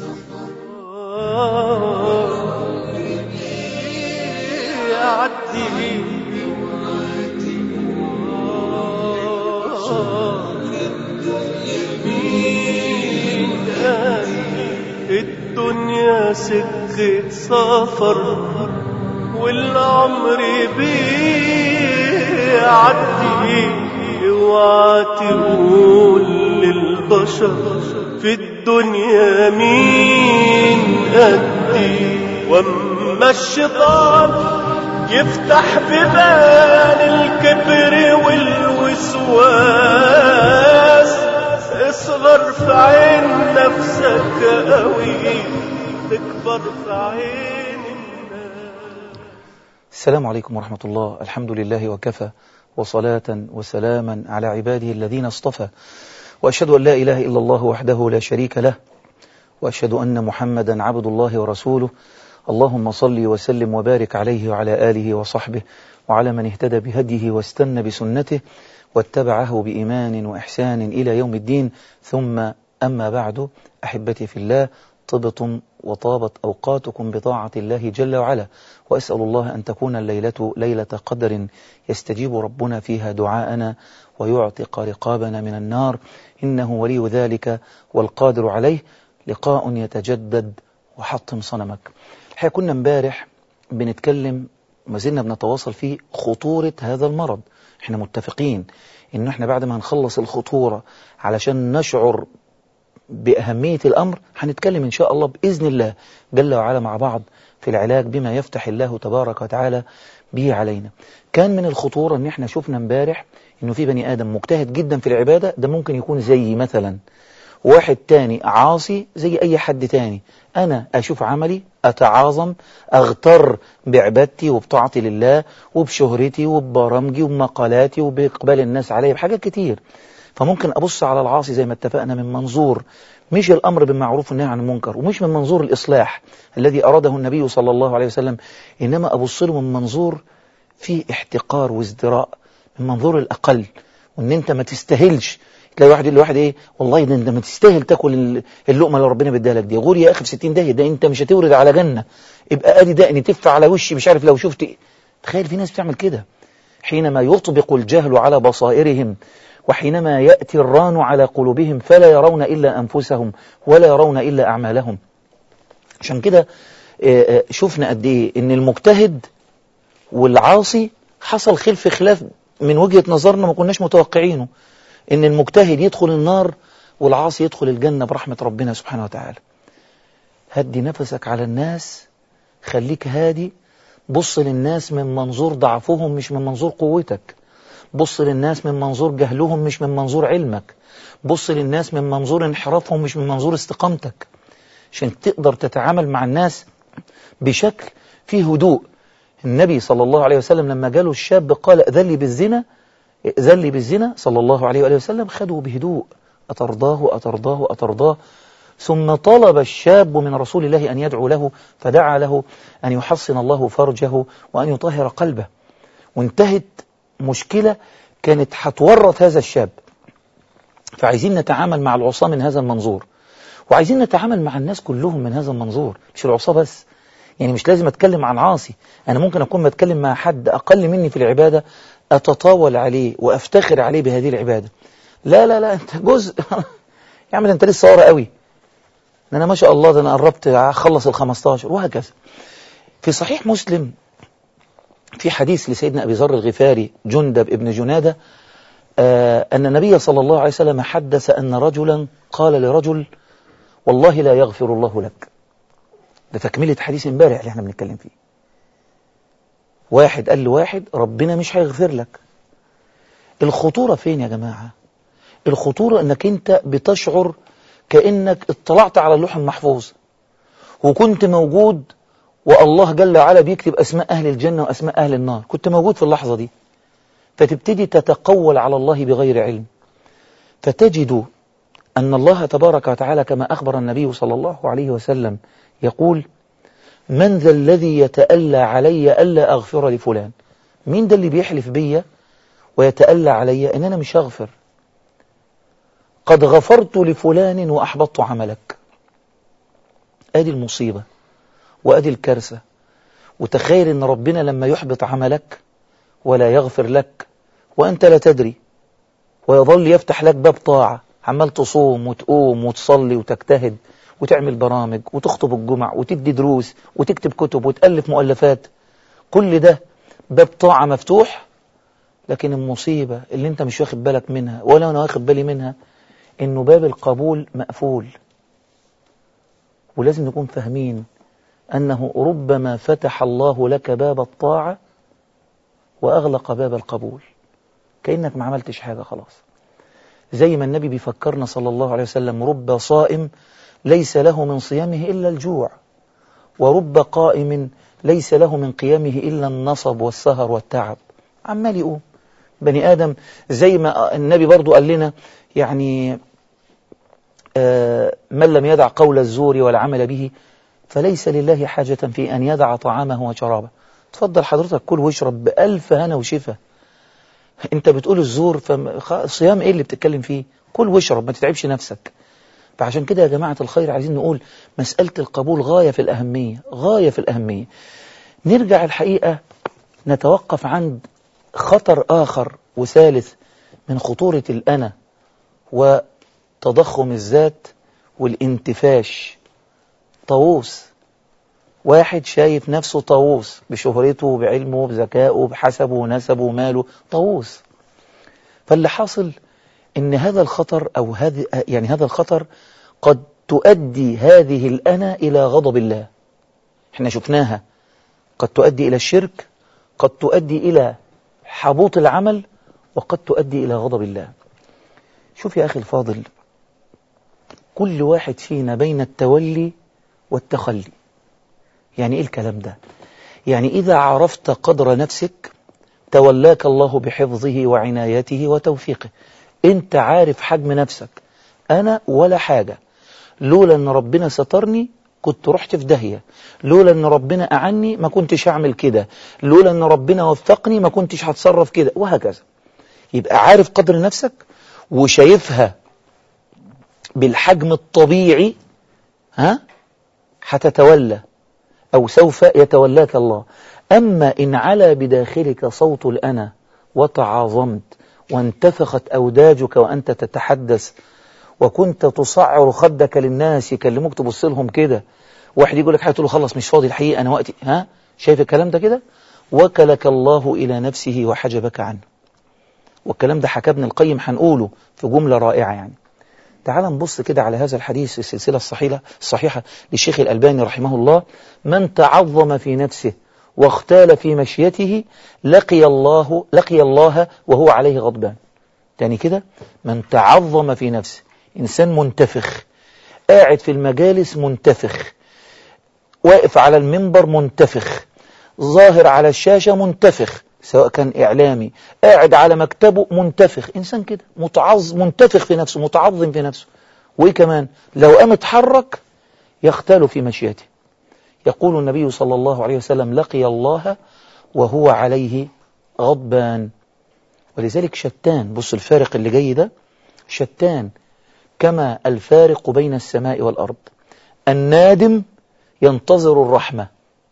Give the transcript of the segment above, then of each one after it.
يعدي الدنيا سكة سفر والعمر بيعدي اوعى تقول للبشر في الدنيا مين قدي واما الشيطان يفتح ببال الكبر والوسواس اصغر في عين نفسك قوي تكبر في عين الناس السلام عليكم ورحمة الله الحمد لله وكفى وصلاة وسلاما على عباده الذين اصطفى وأشهد أن لا إله إلا الله وحده لا شريك له وأشهد أن محمدا عبد الله ورسوله اللهم صل وسلم وبارك عليه وعلى آله وصحبه وعلى من اهتدى بهديه واستنى بسنته واتبعه بإيمان وإحسان إلى يوم الدين ثم أما بعد أحبتي في الله طبتم وطابت أوقاتكم بطاعة الله جل وعلا وأسأل الله أن تكون الليلة ليلة قدر يستجيب ربنا فيها دعاءنا ويعتق رقابنا من النار إنه ولي ذلك والقادر عليه لقاء يتجدد وحطم صنمك الحقيقة كنا امبارح بنتكلم ما زلنا بنتواصل في خطورة هذا المرض احنا متفقين ان احنا بعد ما نخلص الخطورة علشان نشعر بأهمية الأمر هنتكلم إن شاء الله بإذن الله جل وعلا مع بعض في العلاج بما يفتح الله تبارك وتعالى به علينا كان من الخطورة ان احنا شفنا امبارح انه في بني آدم مجتهد جدا في العبادة ده ممكن يكون زي مثلا واحد تاني عاصي زي أي حد تاني أنا أشوف عملي أتعاظم أغتر بعبادتي وبطاعتي لله وبشهرتي وببرامجي وبمقالاتي وبإقبال الناس علي بحاجات كتير فممكن أبص على العاصي زي ما اتفقنا من منظور مش الأمر بالمعروف والنهي عن المنكر ومش من منظور الإصلاح الذي أراده النبي صلى الله عليه وسلم إنما أبص له من منظور فيه احتقار وازدراء من منظور الأقل وإن أنت ما تستاهلش تلاقي واحد يقول لواحد ايه والله ده انت ما تستاهل تاكل اللقمه اللي ربنا بيديها لك دي غور يا اخي في 60 داهيه ده انت مش هتورد على جنه يبقى ادي دقني تف على وشي مش عارف لو شفت إيه. تخيل في ناس بتعمل كده حينما يطبق الجهل على بصائرهم وحينما يأتي الران على قلوبهم فلا يرون إلا أنفسهم ولا يرون إلا أعمالهم عشان كده شفنا قد إيه إن المجتهد والعاصي حصل خلف خلاف من وجهة نظرنا ما كناش متوقعينه إن المجتهد يدخل النار والعاصي يدخل الجنة برحمة ربنا سبحانه وتعالى هدي نفسك على الناس خليك هادي بص للناس من منظور ضعفهم مش من منظور قوتك بص للناس من منظور جهلهم مش من منظور علمك بص للناس من منظور انحرافهم مش من منظور استقامتك عشان تقدر تتعامل مع الناس بشكل فيه هدوء النبي صلى الله عليه وسلم لما جاله الشاب قال ذلي بالزنا ذلي بالزنا صلى الله عليه وآله وسلم خدوا بهدوء أترضاه أترضاه أترضاه ثم طلب الشاب من رسول الله أن يدعو له فدعا له أن يحصن الله فرجه وأن يطهر قلبه وانتهت مشكلة كانت هتورط هذا الشاب فعايزين نتعامل مع العصاة من هذا المنظور وعايزين نتعامل مع الناس كلهم من هذا المنظور مش العصاة بس يعني مش لازم أتكلم عن عاصي أنا ممكن أكون بتكلم مع حد أقل مني في العبادة أتطاول عليه وأفتخر عليه بهذه العبادة لا لا لا أنت جزء يا عم أنت لسه ورا قوي ده أنا ما شاء الله ده أنا قربت أخلص ال 15 وهكذا في صحيح مسلم في حديث لسيدنا أبي ذر الغفاري جندب ابن جنادة آه أن النبي صلى الله عليه وسلم حدث أن رجلا قال لرجل والله لا يغفر الله لك ده تكملة حديث امبارح اللي احنا بنتكلم فيه واحد قال لواحد ربنا مش هيغفر لك الخطورة فين يا جماعة الخطورة انك انت بتشعر كأنك اطلعت على اللوح المحفوظ وكنت موجود والله جل وعلا بيكتب أسماء أهل الجنة وأسماء أهل النار كنت موجود في اللحظة دي فتبتدي تتقول على الله بغير علم فتجد أن الله تبارك وتعالى كما أخبر النبي صلى الله عليه وسلم يقول من ذا الذي يتألى علي ألا أغفر لفلان مين ده اللي بيحلف بيا ويتألى علي إن أنا مش هغفر قد غفرت لفلان وأحبطت عملك ادي المصيبة وادي الكارثة وتخيل ان ربنا لما يحبط عملك ولا يغفر لك وانت لا تدري ويظل يفتح لك باب طاعة عمال تصوم وتقوم وتصلي وتجتهد وتعمل برامج وتخطب الجمع وتدي دروس وتكتب كتب وتألف مؤلفات كل ده باب طاعة مفتوح لكن المصيبة اللي انت مش واخد بالك منها ولا انا واخد بالي منها انه باب القبول مقفول ولازم نكون فاهمين انه ربما فتح الله لك باب الطاعة واغلق باب القبول كأنك ما عملتش حاجة خلاص زي ما النبي بيفكرنا صلى الله عليه وسلم رب صائم ليس له من صيامه إلا الجوع ورب قائم ليس له من قيامه إلا النصب والسهر والتعب عمال يقوم بني آدم زي ما النبي برضو قال لنا يعني آه من لم يدع قول الزور والعمل به فليس لله حاجة في أن يدع طعامه وشرابه تفضل حضرتك كل واشرب بألف هنا وشفا انت بتقول الزور فصيام ايه اللي بتتكلم فيه كل واشرب ما تتعبش نفسك فعشان كده يا جماعة الخير عايزين نقول مسألة القبول غاية في الأهمية غاية في الأهمية نرجع الحقيقة نتوقف عند خطر آخر وثالث من خطورة الأنا وتضخم الذات والانتفاش طاووس واحد شايف نفسه طاووس بشهرته بعلمه بذكائه بحسبه نسبه ماله طاووس فاللي حاصل ان هذا الخطر او هذه يعني هذا الخطر قد تؤدي هذه الأنا إلى غضب الله احنا شفناها قد تؤدي إلى الشرك قد تؤدي إلى حبوط العمل وقد تؤدي إلى غضب الله شوف يا أخي الفاضل كل واحد فينا بين التولي والتخلي يعني إيه الكلام ده يعني إذا عرفت قدر نفسك تولاك الله بحفظه وعنايته وتوفيقه انت عارف حجم نفسك أنا ولا حاجة لولا أن ربنا سترني كنت رحت في داهية لولا أن ربنا أعني ما كنتش أعمل كده لولا أن ربنا وفقني ما كنتش هتصرف كده وهكذا يبقى عارف قدر نفسك وشايفها بالحجم الطبيعي ها هتتولى أو سوف يتولاك الله أما إن على بداخلك صوت الأنا وتعاظمت وانتفخت أوداجك وأنت تتحدث وكنت تصعر خدك للناس يكلموك تبص لهم كده واحد يقول لك حاجه تقول له خلص مش فاضي الحقيقه انا وقتي ها شايف الكلام ده كده وكلك الله الى نفسه وحجبك عنه والكلام ده حكى ابن القيم هنقوله في جمله رائعه يعني تعال نبص كده على هذا الحديث في السلسله الصحيحه الصحيحه للشيخ الالباني رحمه الله من تعظم في نفسه واختال في مشيته لقي الله لقي الله وهو عليه غضبان تاني كده من تعظم في نفسه إنسان منتفخ قاعد في المجالس منتفخ واقف على المنبر منتفخ ظاهر على الشاشة منتفخ سواء كان إعلامي قاعد على مكتبه منتفخ إنسان كده متعظ منتفخ في نفسه متعظم في نفسه وإيه كمان لو قام اتحرك يختال في مشيته يقول النبي صلى الله عليه وسلم لقي الله وهو عليه غضبان ولذلك شتان بص الفارق اللي جاي ده شتان كما الفارق بين السماء والأرض النادم ينتظر الرحمة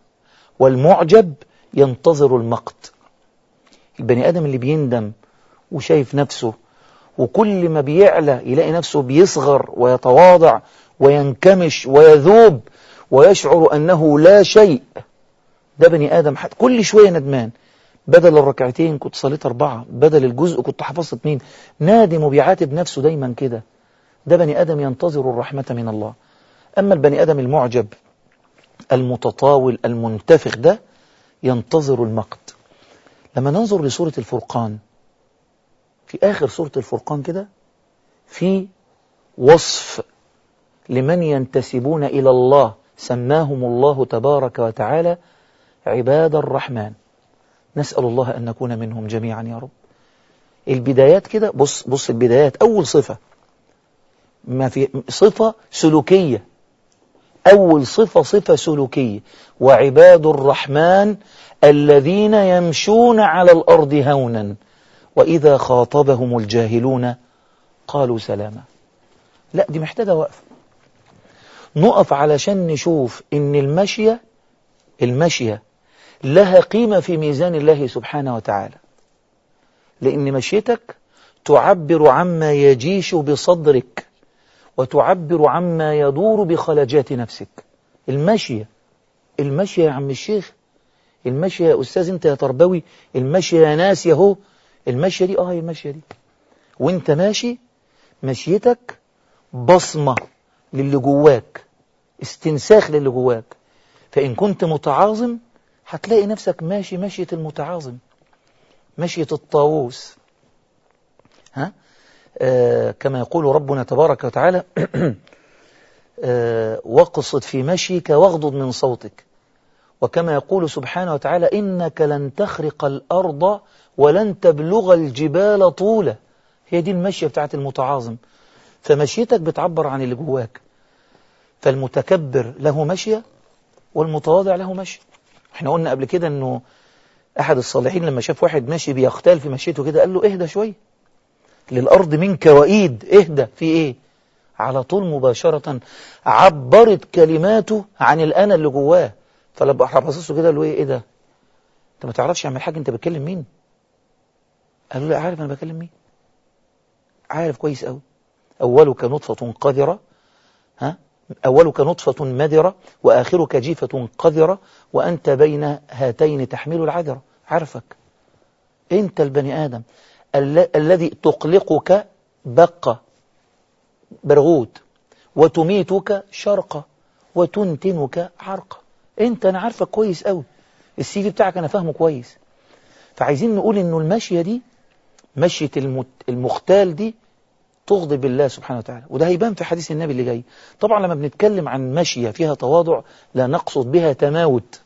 والمعجب ينتظر المقت البني آدم اللي بيندم وشايف نفسه وكل ما بيعلى يلاقي نفسه بيصغر ويتواضع وينكمش ويذوب ويشعر أنه لا شيء ده بني آدم حتى كل شوية ندمان بدل الركعتين كنت صليت أربعة بدل الجزء كنت حفظت اتنين نادم وبيعاتب نفسه دايما كده ده بني آدم ينتظر الرحمة من الله أما البني آدم المعجب المتطاول المنتفخ ده ينتظر المقت لما ننظر لسورة الفرقان في آخر سورة الفرقان كده في وصف لمن ينتسبون إلى الله سماهم الله تبارك وتعالى عباد الرحمن نسأل الله أن نكون منهم جميعا يا رب البدايات كده بص بص البدايات أول صفة ما في صفة سلوكية أول صفة صفة سلوكية وعباد الرحمن الذين يمشون على الأرض هونا وإذا خاطبهم الجاهلون قالوا سلاما لا دي محتاجة وقفة نقف علشان نشوف ان المشية المشية لها قيمة في ميزان الله سبحانه وتعالى لأن مشيتك تعبر عما يجيش بصدرك وتعبر عما يدور بخلجات نفسك المشية المشية يا عم الشيخ المشية يا أستاذ أنت يا تربوي المشية يا ناس يهو المشية دي آه المشية دي وانت ماشي مشيتك بصمة للي جواك استنساخ للي جواك فإن كنت متعاظم هتلاقي نفسك ماشي مشية المتعاظم مشية الطاووس ها آه كما يقول ربنا تبارك وتعالى آه واقصد في مشيك واغضض من صوتك وكما يقول سبحانه وتعالى إنك لن تخرق الأرض ولن تبلغ الجبال طولا هي دي المشية بتاعت المتعاظم فمشيتك بتعبر عن اللي جواك فالمتكبر له مشية والمتواضع له مشية احنا قلنا قبل كده انه احد الصالحين لما شاف واحد ماشي بيختال في مشيته كده قال له اهدى شوية للأرض منك وإيد اهدى في ايه على طول مباشرة عبرت كلماته عن الأنا اللي جواه فلما حفظته كده قال له ايه ايه ده انت ما تعرفش يعمل حاجة انت بتكلم مين قال له لا عارف انا بكلم مين عارف كويس قوي أولك نطفة قذرة ها أولك نطفة مذرة وآخرك جيفة قذرة وأنت بين هاتين تحمل العذرة عارفك أنت البني آدم ال الذي تقلقك بقة برغوت وتميتك شرقة وتنتنك عرقة أنت أنا عارفك كويس قوي السي في بتاعك أنا فاهمه كويس فعايزين نقول إنه المشية دي مشية المختال دي تغضب الله سبحانه وتعالى وده هيبان في حديث النبي اللي جاي طبعا لما بنتكلم عن مشية فيها تواضع لا نقصد بها تماوت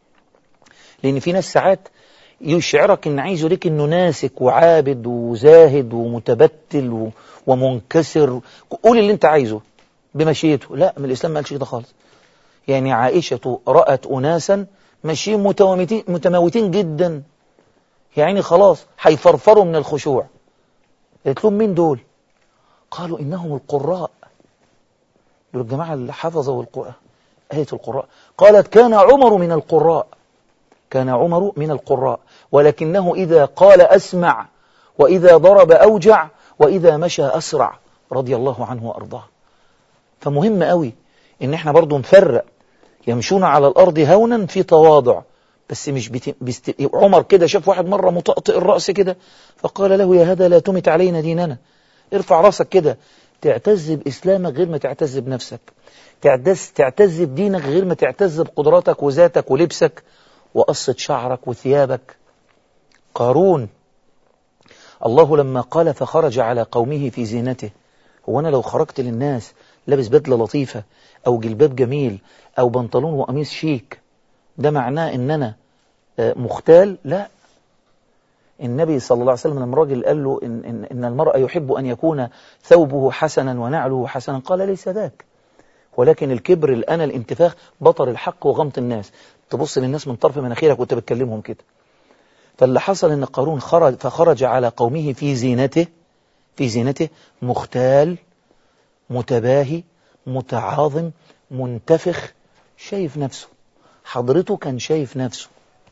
لأن في ناس ساعات يشعرك إن عايز يوريك إنه ناسك وعابد وزاهد ومتبتل ومنكسر قول اللي أنت عايزه بمشيته لا من الإسلام ما قالش كده خالص يعني عائشة رأت أناسا ماشيين متموتين, متموتين جدا يعني خلاص هيفرفروا من الخشوع قالت لهم مين دول قالوا إنهم القراء دول الجماعة اللي حفظوا القرآن آية القراء قالت كان عمر من القراء كان عمر من القراء ولكنه إذا قال أسمع وإذا ضرب أوجع وإذا مشى أسرع رضي الله عنه وأرضاه فمهم قوي إن احنا برضو نفرق يمشون على الأرض هونا في تواضع بس مش بت... بست... عمر كده شاف واحد مرة مطأطئ الرأس كده فقال له يا هذا لا تمت علينا ديننا ارفع راسك كده تعتز بإسلامك غير ما تعتز بنفسك تعتز, تعتز بدينك غير ما تعتز بقدراتك وذاتك ولبسك وقصة شعرك وثيابك قارون الله لما قال فخرج على قومه في زينته هو أنا لو خرجت للناس لابس بدلة لطيفة أو جلباب جميل أو بنطلون وقميص شيك ده معناه إن أنا مختال لا النبي صلى الله عليه وسلم لما الراجل قال له إن, إن, إن المرأة يحب أن يكون ثوبه حسنا ونعله حسنا قال ليس ذاك ولكن الكبر الأنا الانتفاخ بطر الحق وغمط الناس تبص للناس من طرف مناخيرك وانت بتكلمهم كده فاللي حصل ان قارون خرج فخرج على قومه في زينته في زينته مختال متباهي متعاظم منتفخ شايف نفسه حضرته كان شايف نفسه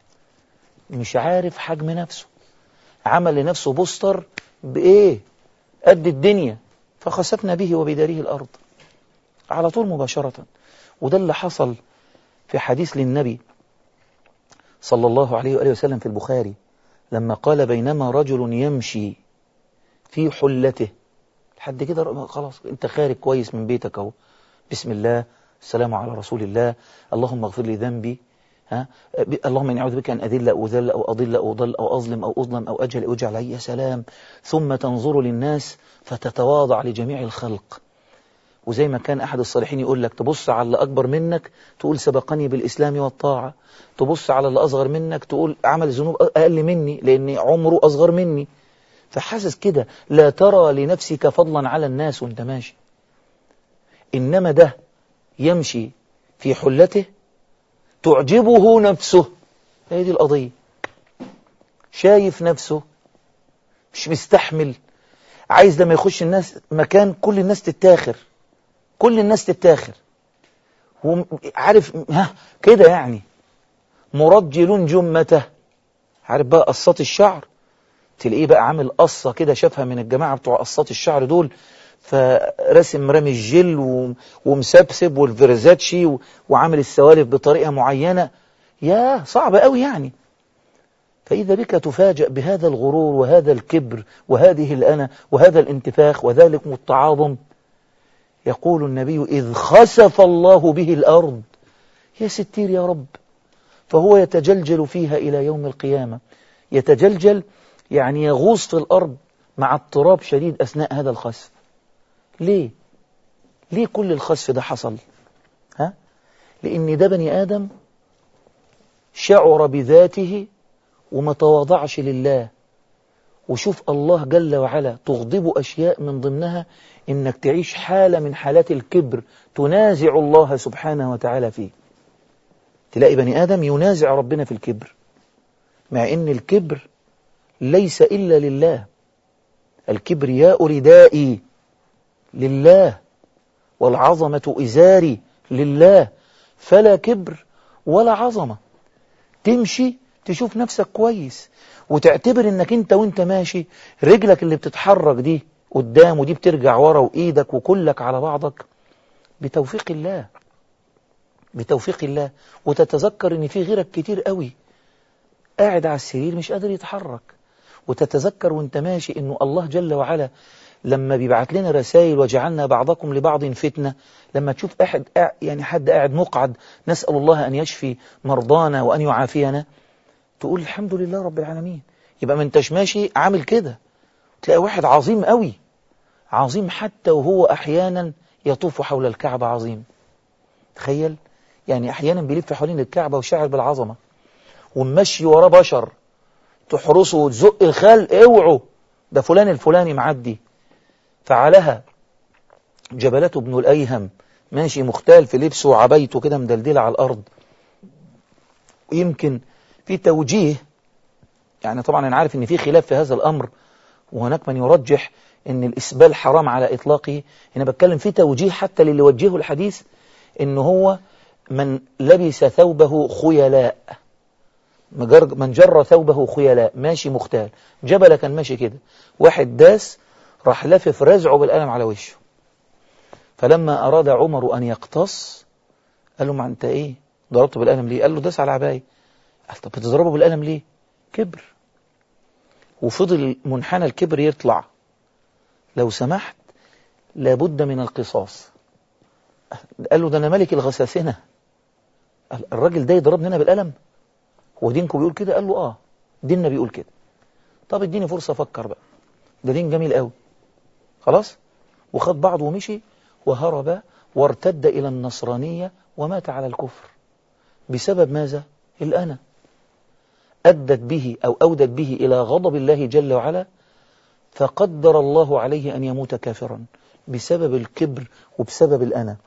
مش عارف حجم نفسه عمل لنفسه بوستر بإيه قد الدنيا فخسفنا به وبداره الأرض على طول مباشرة وده اللي حصل في حديث للنبي صلى الله عليه وآله وسلم في البخاري لما قال بينما رجل يمشي في حلته لحد كده خلاص انت خارج كويس من بيتك اهو بسم الله السلام على رسول الله اللهم اغفر لي ذنبي ها اللهم اني اعوذ بك ان اذل او اذل او اضل او اضل او اظلم او اظلم او اجل او اجعل يا سلام ثم تنظر للناس فتتواضع لجميع الخلق وزي ما كان أحد الصالحين يقول لك تبص على اللي أكبر منك تقول سبقني بالإسلام والطاعة تبص على اللي أصغر منك تقول عمل ذنوب أقل مني لأن عمره أصغر مني فحاسس كده لا ترى لنفسك فضلا على الناس وانت ماشي إنما ده يمشي في حلته تعجبه نفسه هي دي القضية شايف نفسه مش مستحمل عايز لما يخش الناس مكان كل الناس تتاخر كل الناس تتاخر وعارف ها كده يعني مرجل جمته عارف بقى قصات الشعر تلاقيه بقى عامل قصة كده شافها من الجماعة بتوع قصات الشعر دول فرسم رامي الجل و- ومسبسب والفيرزاتشي و- وعامل السوالف بطريقة معينة يا صعب قوي يعني فإذا بك تفاجأ بهذا الغرور وهذا الكبر وهذه الأنا وهذا الانتفاخ وذلك التعاظم يقول النبي إذ خسف الله به الأرض يا ستير يا رب فهو يتجلجل فيها إلى يوم القيامة يتجلجل يعني يغوص في الأرض مع اضطراب شديد أثناء هذا الخسف ليه؟ ليه كل الخسف ده حصل؟ ها؟ لأن ده بني آدم شعر بذاته وما تواضعش لله وشوف الله جل وعلا تغضب أشياء من ضمنها إنك تعيش حالة من حالات الكبر تنازع الله سبحانه وتعالى فيه تلاقي بني آدم ينازع ربنا في الكبر مع إن الكبر ليس إلا لله الكبرياء ردائي لله والعظمة إزاري لله فلا كبر ولا عظمة تمشي تشوف نفسك كويس وتعتبر انك انت وانت ماشي رجلك اللي بتتحرك دي قدام ودي بترجع ورا وايدك وكلك على بعضك بتوفيق الله بتوفيق الله وتتذكر ان في غيرك كتير قوي قاعد على السرير مش قادر يتحرك وتتذكر وانت ماشي انه الله جل وعلا لما بيبعت لنا رسائل وجعلنا بعضكم لبعض فتنة لما تشوف أحد يعني حد قاعد مقعد نسأل الله أن يشفي مرضانا وأن يعافينا تقول الحمد لله رب العالمين يبقى ما انتش ماشي عامل كده تلاقي واحد عظيم قوي عظيم حتى وهو أحيانا يطوف حول الكعبة عظيم تخيل يعني أحيانا بيلف حوالين الكعبة وشاعر بالعظمة ومشي وراه بشر تحرسه وتزق الخال اوعوا ده فلان الفلاني معدي فعلها جبلته ابن الأيهم ماشي مختال في لبسه وعبيته كده مدلدلة على الأرض ويمكن في توجيه يعني طبعا أنا عارف أن في خلاف في هذا الأمر وهناك من يرجح أن الإسبال حرام على إطلاقه هنا بتكلم في توجيه حتى للي وجهه الحديث أنه هو من لبس ثوبه خيلاء من جر ثوبه خيلاء ماشي مختال جبل كان ماشي كده واحد داس راح لفف رزعه بالقلم على وشه فلما أراد عمر أن يقتص قال له ما أنت إيه ضربته بالقلم ليه قال له داس على عباية قال طب بتضربه بالقلم ليه كبر وفضل منحنى الكبر يطلع لو سمحت لابد من القصاص قال له ده أنا ملك الغساسنة الراجل ده يضربني أنا بالقلم هو دينكم بيقول كده قال له آه ديننا بيقول كده طب اديني فرصة أفكر بقى ده دين جميل قوي خلاص وخد بعضه ومشي وهرب وارتد إلى النصرانية ومات على الكفر بسبب ماذا؟ الأنا أدت به أو أودت به إلى غضب الله جل وعلا فقدر الله عليه أن يموت كافرا بسبب الكبر وبسبب الأنا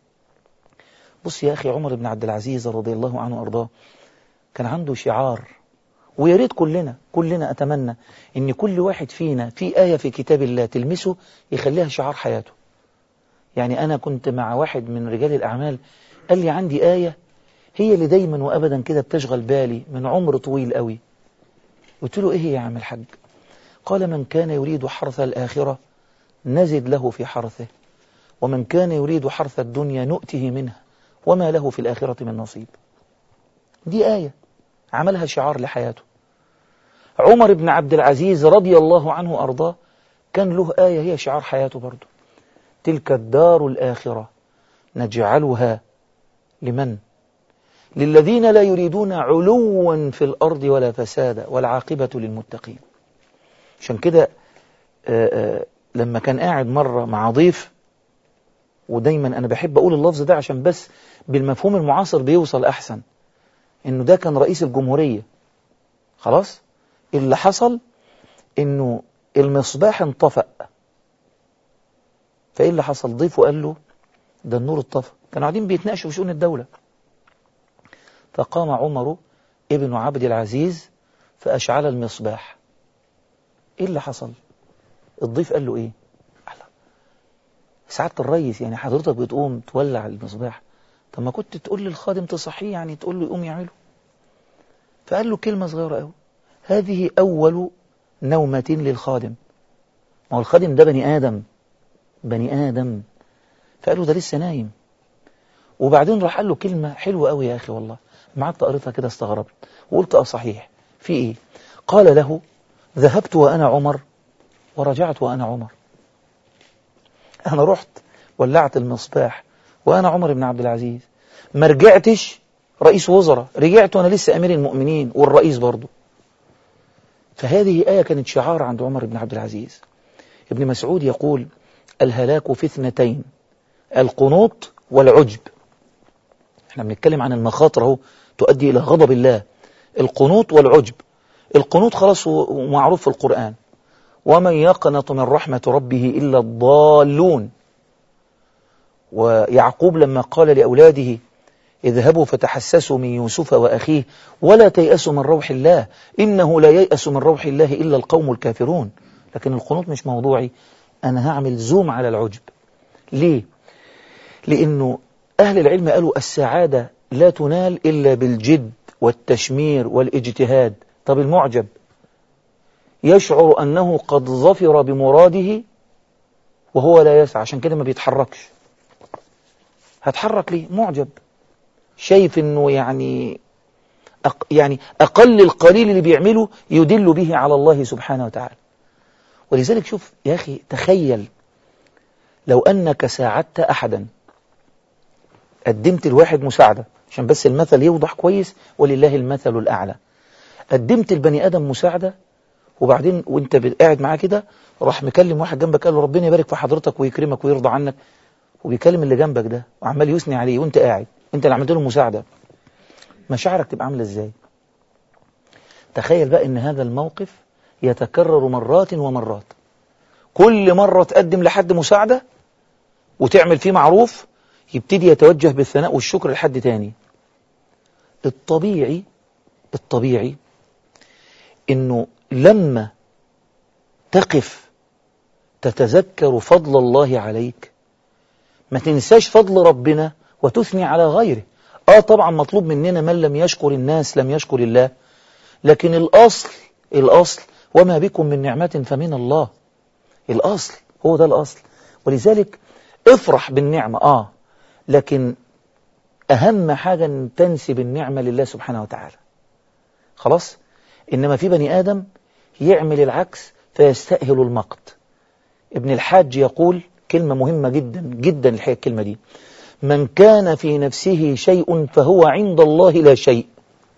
بص يا أخي عمر بن عبد العزيز رضي الله عنه وأرضاه كان عنده شعار ويا ريت كلنا كلنا أتمنى إن كل واحد فينا في آية في كتاب الله تلمسه يخليها شعار حياته يعني أنا كنت مع واحد من رجال الأعمال قال لي عندي آية هي اللي دايما وأبدا كده بتشغل بالي من عمر طويل قوي قلت له إيه يا عم الحاج قال من كان يريد حرث الآخرة نزد له في حرثه ومن كان يريد حرث الدنيا نؤته منها وما له في الآخرة من نصيب دي آية عملها شعار لحياته عمر بن عبد العزيز رضي الله عنه أرضاه كان له آية هي شعار حياته برضه تلك الدار الآخرة نجعلها لمن للذين لا يريدون علوا في الأرض ولا فسادا والعاقبة للمتقين عشان كده لما كان قاعد مرة مع ضيف ودايما أنا بحب أقول اللفظ ده عشان بس بالمفهوم المعاصر بيوصل أحسن إنه ده كان رئيس الجمهورية خلاص اللي حصل إنه المصباح انطفأ فإيه اللي حصل ضيفه قال له ده النور اتطفى كانوا قاعدين بيتناقشوا في شؤون الدولة فقام عمر ابن عبد العزيز فأشعل المصباح إيه اللي حصل الضيف قال له إيه سعادة الرئيس يعني حضرتك بتقوم تولع المصباح طب ما كنت تقول للخادم تصحيه يعني تقول له يقوم يعمله فقال له كلمة صغيرة قوي هذه أول نومة للخادم ما هو الخادم ده بني آدم بني آدم فقال له ده لسه نايم وبعدين راح قال له كلمة حلوة قوي يا أخي والله قعدت قريتها كده استغربت وقلت اه صحيح في ايه قال له ذهبت وأنا عمر ورجعت وأنا عمر أنا رحت ولعت المصباح وأنا عمر بن عبد العزيز ما رجعتش رئيس وزراء رجعت وأنا لسه أمير المؤمنين والرئيس برضه فهذه آية كانت شعار عند عمر بن عبد العزيز ابن مسعود يقول الهلاك في اثنتين القنوط والعجب احنا بنتكلم عن المخاطر اهو تؤدي إلى غضب الله القنوط والعجب القنوط خلاص معروف في القرآن ومن يقنط من رحمة ربه إلا الضالون ويعقوب لما قال لأولاده اذهبوا فتحسسوا من يوسف وأخيه ولا تيأسوا من روح الله إنه لا ييأس من روح الله إلا القوم الكافرون لكن القنوط مش موضوعي أنا هعمل زوم على العجب ليه؟ لأنه أهل العلم قالوا السعادة لا تنال إلا بالجد والتشمير والاجتهاد طب المعجب يشعر أنه قد ظفر بمراده وهو لا يسعى عشان كده ما بيتحركش هتحرك ليه معجب شايف انه يعني أق يعني اقل القليل اللي بيعمله يدل به على الله سبحانه وتعالى ولذلك شوف يا اخي تخيل لو انك ساعدت احدا قدمت الواحد مساعدة عشان بس المثل يوضح كويس ولله المثل الاعلى قدمت البني ادم مساعدة وبعدين وانت قاعد معاه كده راح مكلم واحد جنبك قال له ربنا يبارك في حضرتك ويكرمك ويرضى عنك وبيكلم اللي جنبك ده وعمال يثني عليه وانت قاعد انت اللي عملت له مساعدة مشاعرك تبقى عاملة ازاي تخيل بقى ان هذا الموقف يتكرر مرات ومرات كل مرة تقدم لحد مساعدة وتعمل فيه معروف يبتدي يتوجه بالثناء والشكر لحد تاني الطبيعي الطبيعي انه لما تقف تتذكر فضل الله عليك ما تنساش فضل ربنا وتثني على غيره آه طبعا مطلوب مننا من لم يشكر الناس لم يشكر الله لكن الأصل الأصل وما بكم من نعمة فمن الله الأصل هو ده الأصل ولذلك افرح بالنعمة آه لكن أهم حاجة أن تنسب النعمة لله سبحانه وتعالى خلاص إنما في بني آدم يعمل العكس فيستأهل المقت ابن الحاج يقول كلمة مهمة جدا جدا الحقيقة الكلمة دي من كان في نفسه شيء فهو عند الله لا شيء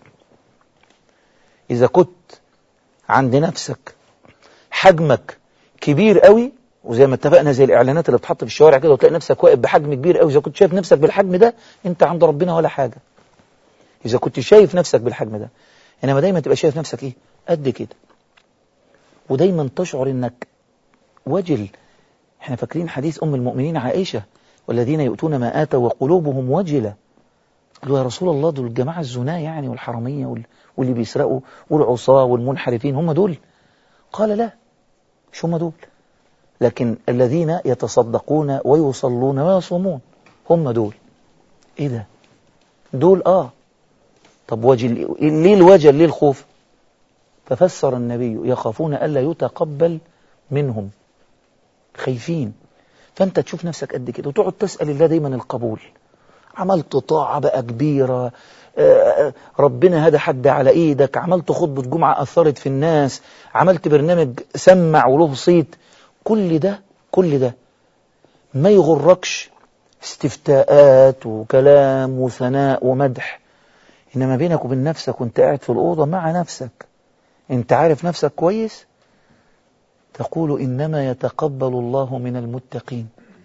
إذا كنت عند نفسك حجمك كبير قوي وزي ما اتفقنا زي الإعلانات اللي بتحط في الشوارع كده وتلاقي نفسك واقف بحجم كبير قوي إذا كنت شايف نفسك بالحجم ده أنت عند ربنا ولا حاجة إذا كنت شايف نفسك بالحجم ده إنما دايما تبقى شايف نفسك إيه قد كده ودايما تشعر إنك وجل احنا فاكرين حديث أم المؤمنين عائشة والذين يؤتون ما آتوا وقلوبهم وجلة قالوا يا رسول الله دول الجماعة الزناة يعني والحرامية واللي بيسرقوا والعصاة والمنحرفين هم دول قال لا مش هم دول لكن الذين يتصدقون ويصلون ويصومون هم دول ايه ده دول اه طب وجل ليه الوجل ليه الخوف ففسر النبي يخافون ألا يتقبل منهم خايفين فأنت تشوف نفسك قد كده وتقعد تسأل الله دايما القبول عملت طاعة بقى كبيرة ربنا هدى حد على ايدك عملت خطبة جمعة أثرت في الناس عملت برنامج سمع وله صيت كل ده كل ده ما يغركش استفتاءات وكلام وثناء ومدح إنما بينك وبين نفسك وانت قاعد في الأوضة مع نفسك انت عارف نفسك كويس تقول إنما يتقبل الله من المتقين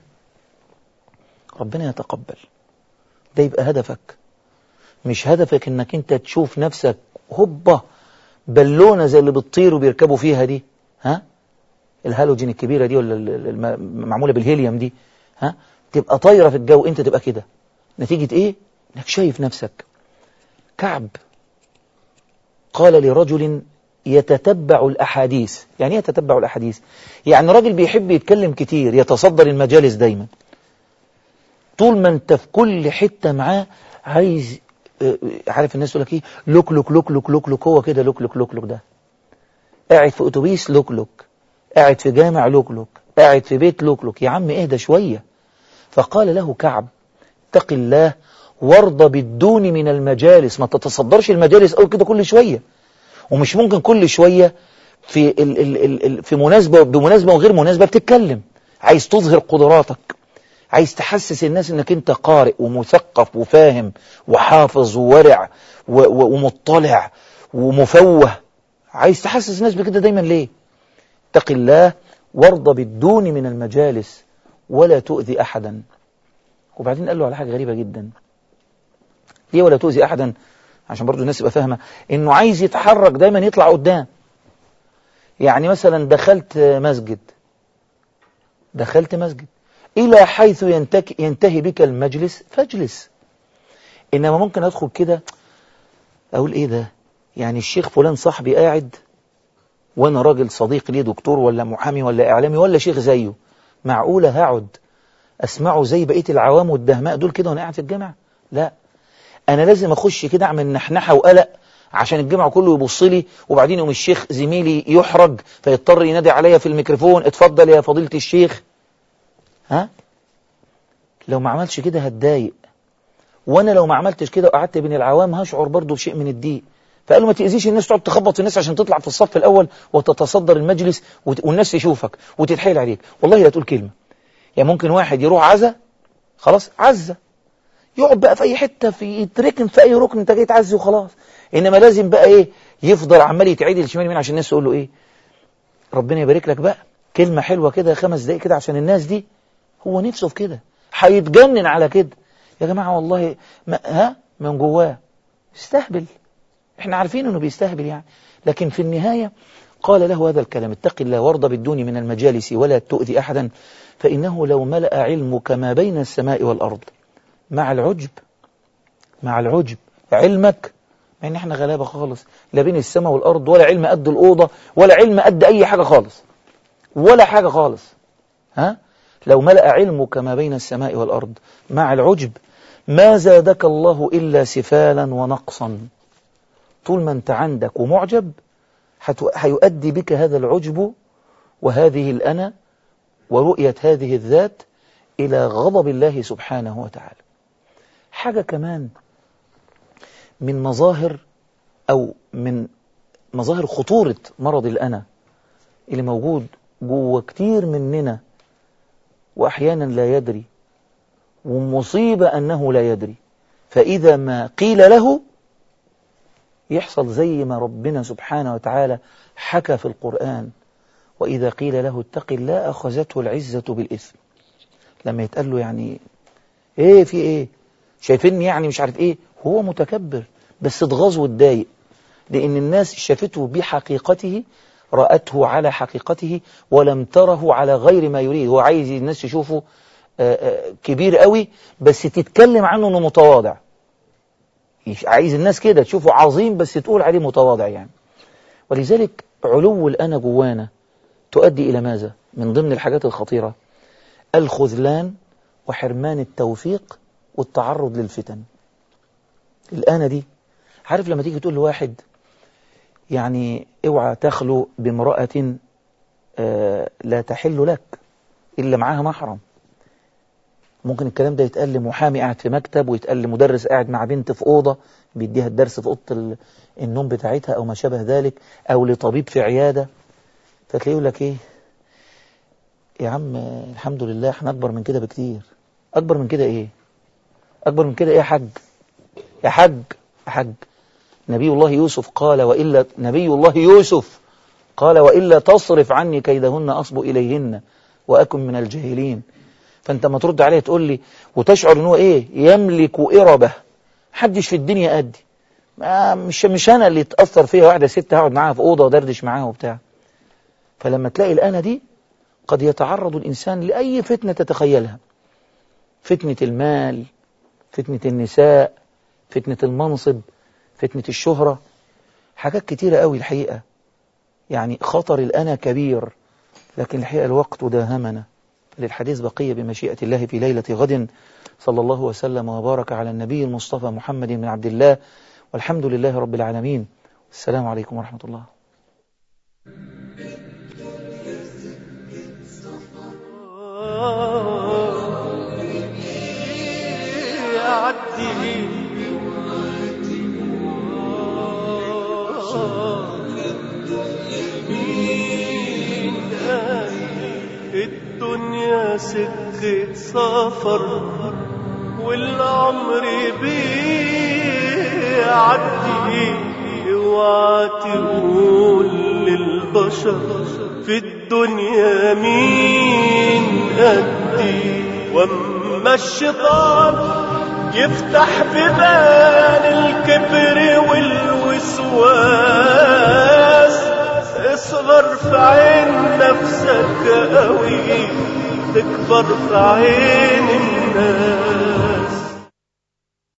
ربنا يتقبل ده يبقى هدفك مش هدفك انك انت تشوف نفسك هوبا بالونة زي اللي بتطير وبيركبوا فيها دي ها الهالوجين الكبيرة دي ولا المعمولة بالهيليوم دي ها تبقى طايرة في الجو انت تبقى كده نتيجة ايه انك شايف نفسك كعب قال لرجل يتتبع الأحاديث يعني يتتبع الأحاديث يعني راجل بيحب يتكلم كتير يتصدر المجالس دايما طول ما انت في كل حتة معاه عايز آه، عارف الناس تقول لك ايه لوك لوك لوك لوك لوك لوك هو كده لوك لوك لوك لوك ده قاعد في اتوبيس لوك لوك قاعد في جامع لوك لوك قاعد في بيت لوك لوك يا عم اهدى شوية فقال له كعب اتق الله وارضى بالدون من المجالس ما تتصدرش المجالس او كده كل شوية ومش ممكن كل شوية في ال ال ال ال في مناسبة بمناسبة وغير مناسبة بتتكلم عايز تظهر قدراتك عايز تحسس الناس انك انت قارئ ومثقف وفاهم وحافظ وورع و- و- ومطلع ومفوه عايز تحسس الناس بكده دايما ليه اتق الله وارضى بالدون من المجالس ولا تؤذي احدا وبعدين قال له على حاجة غريبة جدا ليه ولا تؤذي احدا عشان برضو الناس تبقى فاهمة انه عايز يتحرك دايما يطلع قدام يعني مثلا دخلت مسجد دخلت مسجد إلى حيث ينتك ينتهي بك المجلس فاجلس إنما ممكن أدخل كده أقول إيه ده يعني الشيخ فلان صاحبي قاعد وأنا راجل صديق ليه دكتور ولا محامي ولا إعلامي ولا شيخ زيه معقولة هقعد أسمعه زي بقية العوام والدهماء دول كده وأنا قاعد في الجامع لا أنا لازم أخش كده أعمل نحنحة وقلق عشان الجامع كله يبص لي وبعدين يوم الشيخ زميلي يحرج فيضطر ينادي عليا في الميكروفون اتفضل يا فضيلة الشيخ ها لو ما عملش كده هتضايق وانا لو ما عملتش كده وقعدت بين العوام هشعر برضو بشيء من الضيق فقالوا ما تأذيش الناس تقعد تخبط في الناس عشان تطلع في الصف الأول وتتصدر المجلس وت- والناس تشوفك وتتحايل عليك والله لا تقول كلمة يعني ممكن واحد يروح عزا خلاص عزا يقعد بقى في أي حتة في يتركن في أي ركن أنت جاي تعزي وخلاص إنما لازم بقى إيه يفضل عمال يتعدل شمال يمين عشان الناس تقول له إيه ربنا يبارك لك بقى كلمة حلوة كده خمس دقايق كده عشان الناس دي هو نفسه في كده هيتجنن على كده يا جماعة والله ما ها من جواه استهبل احنا عارفين انه بيستهبل يعني لكن في النهاية قال له هذا الكلام اتق الله وارضى بالدون من المجالس ولا تؤذي أحدا فإنه لو ملأ علمك ما بين السماء والأرض مع العجب مع العجب علمك مع ان احنا غلابة خالص لا بين السماء والأرض ولا علم قد الأوضة ولا علم قد أي حاجة خالص ولا حاجة خالص ها لو ملأ علمك ما بين السماء والأرض مع العجب ما زادك الله إلا سفالا ونقصا طول ما أنت عندك ومعجب هتو- هيؤدي بك هذا العجب وهذه الأنا ورؤية هذه الذات إلى غضب الله سبحانه وتعالى حاجة كمان من مظاهر أو من مظاهر خطورة مرض الأنا اللي موجود جوه كتير مننا وأحيانا لا يدري ومصيبة أنه لا يدري فإذا ما قيل له يحصل زي ما ربنا سبحانه وتعالى حكى في القرآن وإذا قيل له اتق الله أخذته العزة بالإثم لما يتقال له يعني إيه في إيه شايفيني يعني مش عارف إيه هو متكبر بس اتغاظ واتضايق لأن الناس شافته بحقيقته رأته على حقيقته ولم تره على غير ما يريد هو عايز الناس تشوفه آه، آه، كبير قوي بس تتكلم عنه انه متواضع يش- عايز الناس كده تشوفه عظيم بس تقول عليه متواضع يعني ولذلك علو الأنا جوانا تؤدي إلى ماذا من ضمن الحاجات الخطيرة الخذلان وحرمان التوفيق والتعرض للفتن الأنا دي عارف لما تيجي تقول لواحد يعني اوعى تخلو بامرأة آه، لا تحل لك إلا معاها محرم ممكن الكلام ده يتقال لمحامي قاعد في مكتب ويتقال لمدرس قاعد مع بنت في أوضة بيديها الدرس في أوضة ال- النوم بتاعتها أو ما شابه ذلك أو لطبيب في عيادة فتلاقيه يقول لك إيه يا عم آه، الحمد لله احنا أكبر من كده بكتير أكبر من كده إيه أكبر من كده إيه يا حاج يا حاج يا حاج نبي الله يوسف قال وإلا نبي الله يوسف قال وإلا تصرف عني كيدهن أصب إليهن وأكن من الجاهلين فأنت ما ترد عليه تقول لي وتشعر إن هو إيه يملك إربة حدش في الدنيا قدي ما مش مش أنا اللي اتأثر فيها واحدة ست هقعد معاها في أوضة ودردش معاها وبتاع فلما تلاقي الأنا دي قد يتعرض الإنسان لأي فتنة تتخيلها فتنة المال فتنة النساء فتنة المنصب فتنة الشهرة حاجات كتيرة قوي الحقيقة يعني خطر الأنا كبير لكن الحقيقة الوقت داهمنا للحديث بقية بمشيئة الله في ليلة غد صلى الله وسلم وبارك على النبي المصطفى محمد بن عبد الله والحمد لله رب العالمين السلام عليكم ورحمة الله يعدي الدنيا سكة سفر والعمر بيعدي اوعى تقول للبشر في الدنيا مين قدي واما الشيطان يفتح ببان الكبر والوسواس اصغر في عين نفسك قوي تكبر في عين الناس